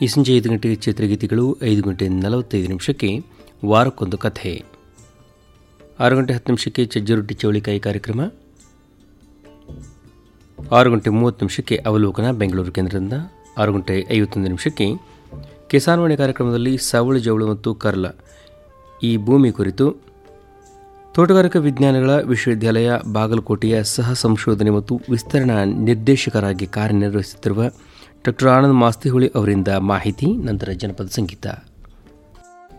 ಈ ಸಂಜೆ ಐದು ಗಂಟೆಗೆ ಚಿತ್ರಗೀತೆಗಳು ಐದು ಗಂಟೆ ನಲವತ್ತೈದು ನಿಮಿಷಕ್ಕೆ ವಾರಕ್ಕೊಂದು ಕಥೆ ಆರು ಗಂಟೆ ಹತ್ತು ನಿಮಿಷಕ್ಕೆ ಚಜ್ಜರೊಟ್ಟಿ ಚೌಳಿಕಾಯಿ ಕಾರ್ಯಕ್ರಮ ಆರು ಗಂಟೆ ಮೂವತ್ತು ನಿಮಿಷಕ್ಕೆ ಅವಲೋಕನ ಬೆಂಗಳೂರು ಕೇಂದ್ರದಿಂದ ಆರು ಗಂಟೆ ಐವತ್ತೊಂದು ನಿಮಿಷಕ್ಕೆ ಕಿಸಾನ್ವಾಣಿ ಕಾರ್ಯಕ್ರಮದಲ್ಲಿ ಸಾವಳಿ ಜವಳು ಮತ್ತು ಕರ್ಲ ಈ ಭೂಮಿ ಕುರಿತು ತೋಟಗಾರಿಕಾ ವಿಜ್ಞಾನಗಳ ವಿಶ್ವವಿದ್ಯಾಲಯ ಬಾಗಲಕೋಟೆಯ ಸಹ ಸಂಶೋಧನೆ ಮತ್ತು ವಿಸ್ತರಣಾ ನಿರ್ದೇಶಕರಾಗಿ ಕಾರ್ಯನಿರ್ವಹಿಸುತ್ತಿರುವ ಡಾಕ್ಟರ್ ಆನಂದ್ ಮಾಸ್ತಿಹುಳಿ ಅವರಿಂದ ಮಾಹಿತಿ ನಂತರ ಜನಪದ ಸಂಗೀತ